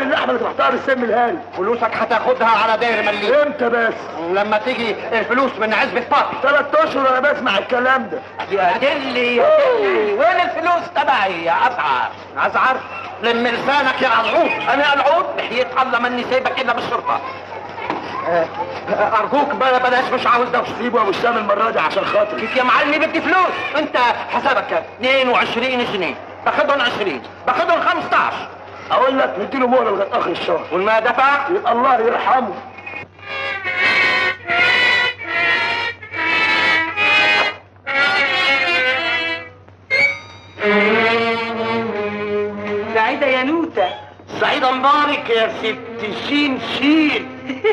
اللحمه اللي تحطها بالسم الهاني فلوسك هتاخدها على داير مليون امتى بس لما تيجي الفلوس من عزبة بابي ثلاث اشهر انا بسمع الكلام ده يا دلي يا دلي وين الفلوس تبعي يا ازعر ازعر لم لسانك يا العود انا العود بحياة الله ماني سايبك الا بالشرطه ارجوك بلا بلاش مش عاوز دوشه سيبه يا ابو الشام المره دي عشان خاطري كيف يا معلمي بدي فلوس انت حسابك كام 22 جنيه باخدهم 20 باخدهم 15 اقول لك نديله مهله لغايه اخر الشهر والما دفع يبقى الله يرحمه سعيدة يا نوتة سعيدة مبارك يا ست شين شين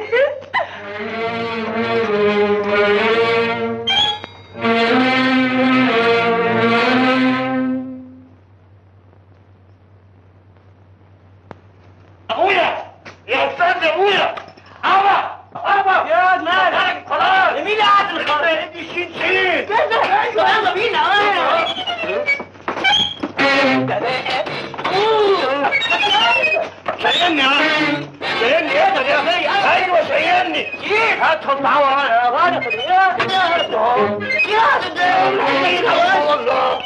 ابويا يا استاذ يا ابويا ابا ابا يا مالك خلاص مين اللي قاعد الخرا انت شين شين يلا بينا شيلني ها شيلني ايه ده يا اخي ايوه شيلني كيف هدخل معاه ورايا يا راجل يا يا يا والله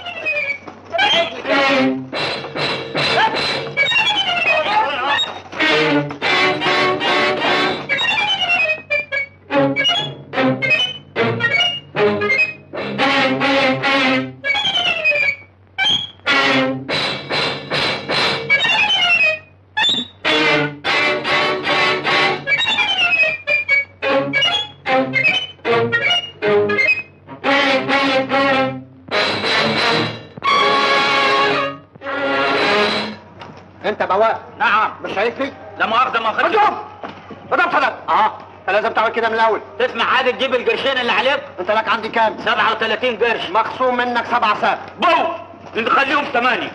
انت بواق نعم مش شايفني لا مؤاخذة ما خدت مجرم مدام فلت اه انت لازم تعمل كده من الاول تسمع عادي تجيب القرشين اللي عليك انت لك عندي كام 37 قرش مخصوم منك سبع ساعات بو نخليهم ثمانية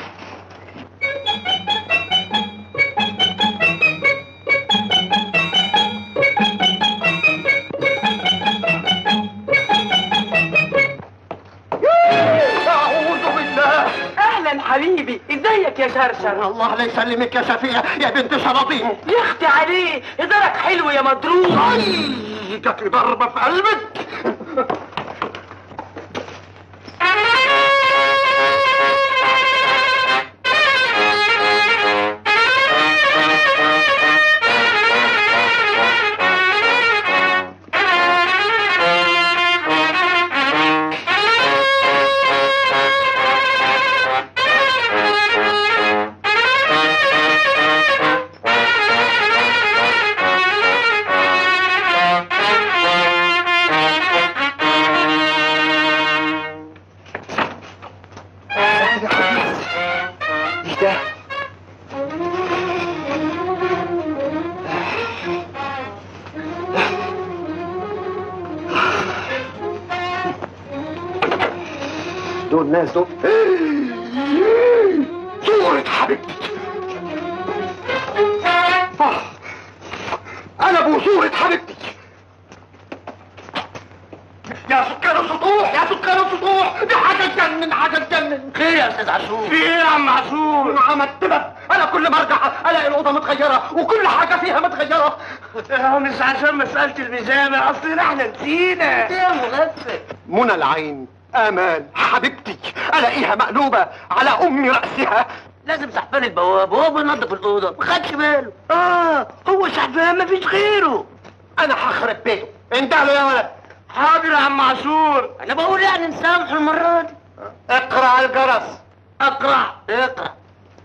اعوذ بالله اهلا حبيبي ازيك يا شرشر الله لا يسلمك يا شفيع يا بنت شراطين يا اختي عليه ادارك حلو يا مضروب اي جات لي ضربه في قلبك مش ده دول ناس دول صورة حبيبتي آه. انا ابو صورة حبيبتي يا سكان السطوح يا سكان السطوح دي حاجة تجنن حاجة تجنن خير يا استاذ عاشور في ايه يا عم عاشور عملت بس انا كل ما ارجع الاقي الاوضه متغيره وكل حاجه فيها متغيره مش عشان مسألة الميزانة اصل احنا نسينا يا مغفل منى العين امال حبيبتي الاقيها مقلوبه على ام راسها لازم سحبان البواب وهو بينظف الاوضه ما خدش باله اه هو سحبان ما فيش غيره انا هخرب بيته انت له يا ولد حاضر يا عم عاشور انا بقول يعني نسامحه المره دي اقرا الجرس اقرا اقرا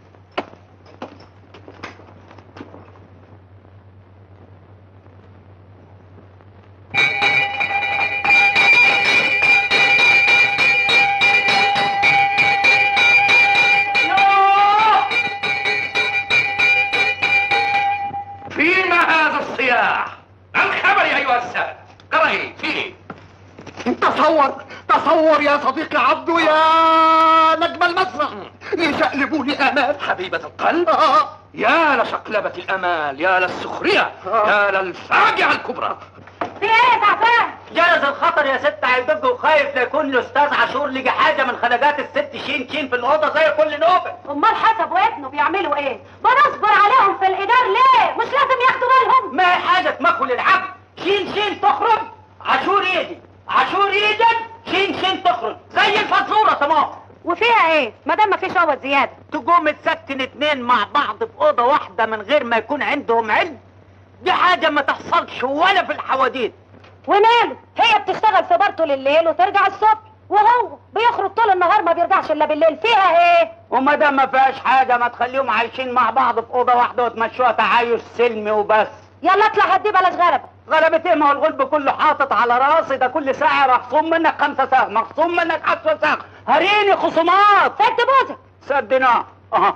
فيما هذا الصياح الخبر يا ايها السادة قرأي فيه تصور تصور يا صديقي عبدو يا نجم المسرح يشقلبوا لي امال حبيبة القلب آه. يا لشقلبة الامال يا للسخرية يا للفاجعة الكبرى في ايه يا تعبان جرس الخطر يا ست هيدج وخايف لا يكون الاستاذ عاشور لقى حاجه من خلجات الست شين شين في الاوضه زي كل نوبه امال حسب وابنه بيعملوا ايه بنصبر عليهم في الايجار ليه مش لازم ياخدوا بالهم ما هي حاجه تمخل للعبد شين شين تخرج عاشور يجي عاشور يجي شين شين تخرج زي الفزوره تمام وفيها ايه ما دام مفيش عوض زياده تقوم تسكن اتنين مع بعض في اوضه واحده من غير ما يكون عندهم علم دي حاجه ما تحصلش ولا في الحواديت وماله هي بتشتغل في بار طول الليل وترجع الصبح وهو بيخرج طول النهار ما بيرجعش الا بالليل فيها ايه وما دام ما فيهاش حاجه ما تخليهم عايشين مع بعض في اوضه واحده وتمشوها تعايش سلمي وبس يلا اطلع هدي بلاش غربة غلبة ايه ما هو الغلب كله حاطط على راسي ده كل ساعه مخصوم منك خمسه ساعه مخصوم منك عشرة ساعه هريني خصومات سد بوزك سدنا اها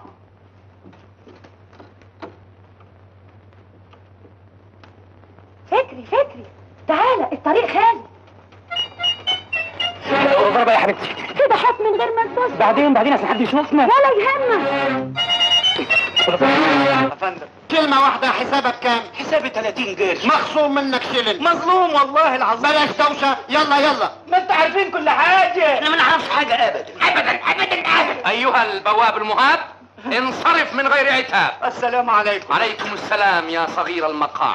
فكري فكري تعالى الطريق خالي ضربة يا حبيبتي كده حط من غير ما تبص بعدين بعدين عشان حد يشوفنا ولا يهمك يا فندم كلمة واحدة حسابك كام حسابي 30 قرش مخصوم منك شلل مظلوم والله العظيم بلاش دوشة يلا يلا ما انتوا عارفين كل حاجه احنا ما نعرفش حاجه ابدا ابدا ابدا ابدا أيها البواب المهاب انصرف من غير عتاب السلام عليكم عليكم السلام يا صغير المقام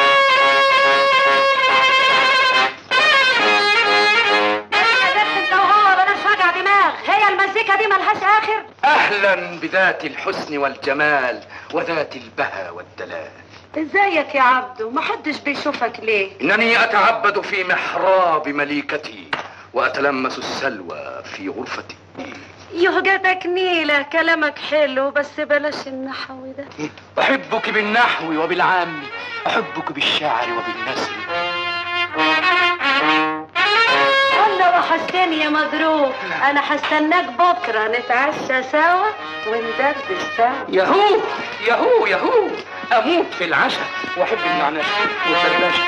يا بنت انت وهو بلاش وجع دماغ هي المزيكا دي ملهاش اخر أهلا بذات الحسن والجمال وذات البهى والدلال ازيك يا عبدو محدش بيشوفك ليه إنني أتعبد في محراب مليكتي وأتلمس السلوى في غرفتي يهجتك نيلة كلامك حلو بس بلاش النحو ده أحبك بالنحو وبالعام أحبك بالشعر وبالنثر والله وحشتني يا مضروب انا هستناك بكره نتعشى سوا وندردش سوا يهو يهو يهو أموت في العشاء وأحب النعناع والدردشة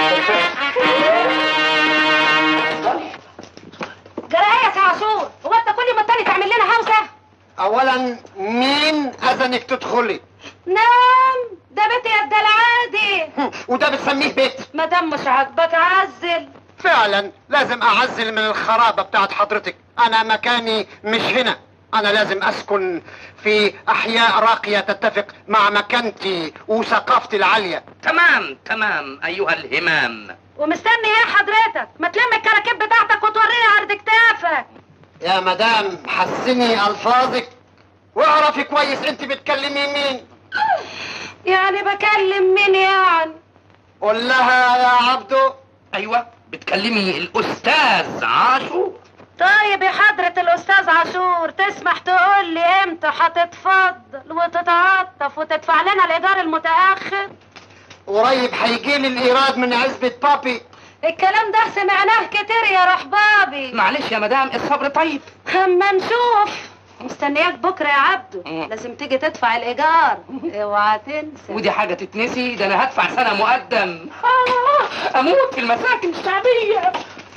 جرايه يا عاشور هو انت كل ما التاني تعمل لنا هوسه اولا مين اذنك تدخلي نام ده بيتي يا العادي هم، وده بتسميه بيت ما دام مش عاجبك عزل فعلا لازم اعزل من الخرابة بتاعت حضرتك انا مكاني مش هنا انا لازم اسكن في احياء راقية تتفق مع مكانتي وثقافتي العالية تمام تمام أيها الهمام ومستني ايه حضرتك ما تلم الكراكيب بتاعتك وتوريني عرض كتافك يا مدام حسني الفاظك واعرفي كويس انت بتكلمي مين يعني بكلم مين يعني قول لها يا عبدو أيوة بتكلمي الأستاذ عاشو طيب يا حضرة الأستاذ عاشور تسمح تقول لي امتى هتتفضل وتتعطف وتدفع لنا الإيجار المتأخر؟ قريب هيجيلي الايراد من عزبة بابي الكلام ده سمعناه كتير يا رحبابي معلش يا مدام الصبر طيب اما نشوف مستنياك بكرة يا عبدو مم. لازم تيجي تدفع الإيجار اوعى تنسى ودي حاجة تتنسي ده أنا هدفع سنة مقدم آه، أموت في المساكن الشعبية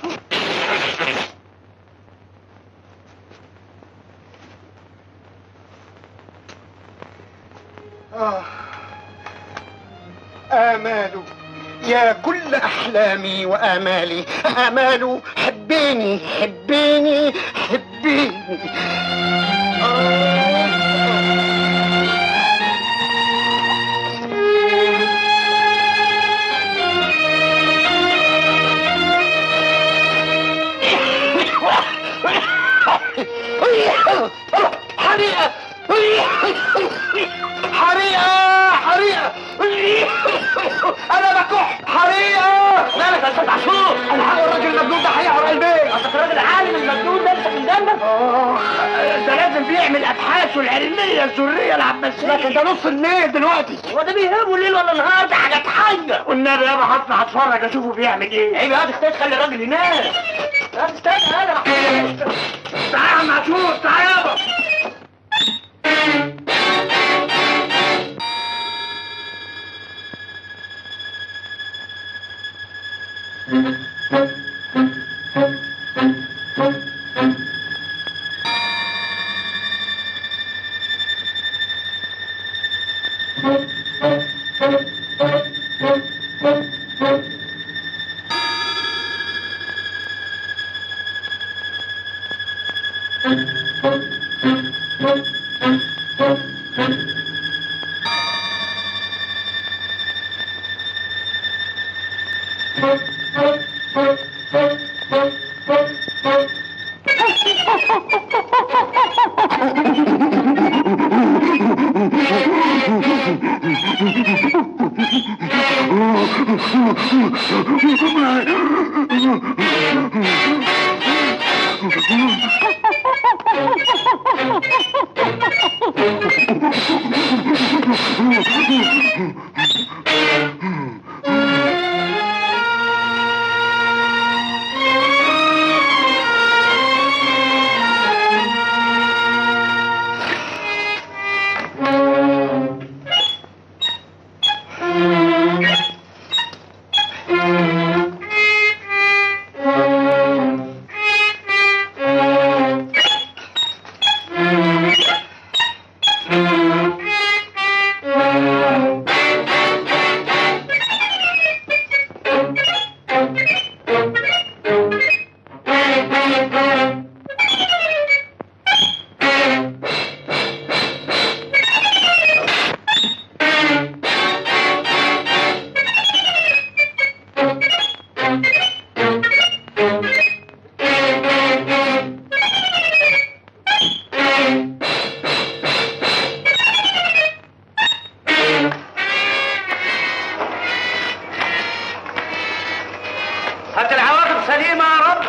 آه. آمال يا كل أحلامي وآمالي آمال حبيني حبيني حبيني حريقة حريقة حريقة أنا بكح حريقة مالك يا استاذ عاشور الحق الراجل المجنون ده هيعرق البيت اصل الراجل العالم المجنون ده انت من جنبك ده لازم بيعمل ابحاثه العلميه الذريه العباسيه لكن ده نص الليل دلوقتي هو ده بيهمه ليل ولا نهار ده حاجه تحير والنبي يابا هطلع اتفرج اشوفه بيعمل ايه عيب يا استاذ خلي الراجل ينام يا استاذ انا تعالى يا عم عاشور تعالى يابا هات العواقب سليمة يا رب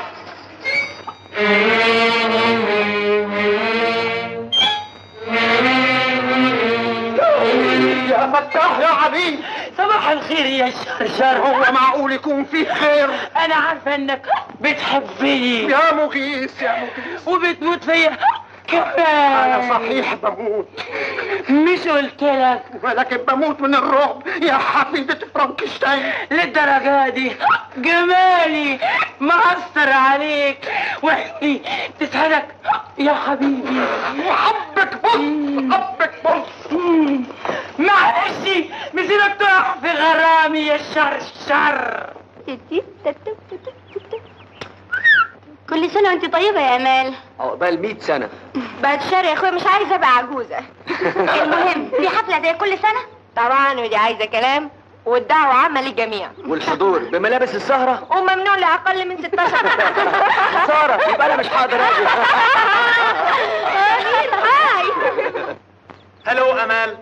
يا فتاح يا عبيد صباح الخير يا شرشر هو معقول يكون فيه خير انا عارفه انك بتحبني يا مغيث يا مغيث وبتموت فيا كمان انا صحيح بموت مش قلت لك ولكن بموت من الرعب يا حفيدة فرانكشتاين للدرجة دي جمالي مأثر عليك وحدي تسعدك يا حبيبي حبك بص حبك بص معلش مسيبك تقع في غرامي يا شرشر كل سنة وانت طيبة يا امال عقبال 100 سنة بعد شر يا اخويا مش عايزة ابقى عجوزة المهم في حفلة زي كل سنة طبعا ودي عايزة كلام والدعوة عامة للجميع والحضور بملابس السهرة وممنوع لأقل من 16 خسارة يبقى أنا مش هقدر أجي هاي هلو امال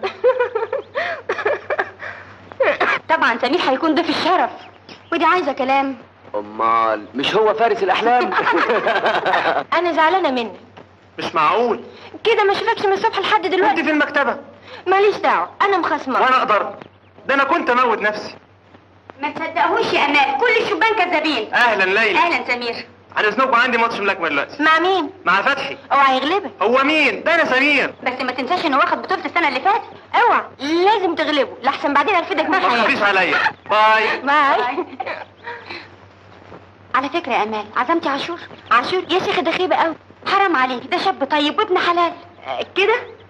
طبعا سمير هيكون ضيف الشرف ودي عايزة كلام أمال مش هو فارس الأحلام انا زعلانة منك مش معقول كده ما اشوفكش من الصبح لحد دلوقتي في المكتبة ماليش دعوة انا مخصمة وانا اقدر ده انا كنت اموت نفسي ما تصدقهوش يا امال كل الشبان كذابين اهلا ليلى اهلا سمير عن اذنكم عندي ماتش ملاكمة دلوقتي مع مين مع فتحي اوعى يغلبك هو مين ده انا سمير بس ما تنساش انه واخد بطولة السنة اللي فاتت اوعى لازم تغلبه لحسن بعدين ارفدك من ما تخافيش حياتي عليا باي باي على فكرة يا امال عزمتي عاشور عاشور يا شيخ ده خيبة قوي حرام عليك ده شاب طيب وابن حلال آه، كده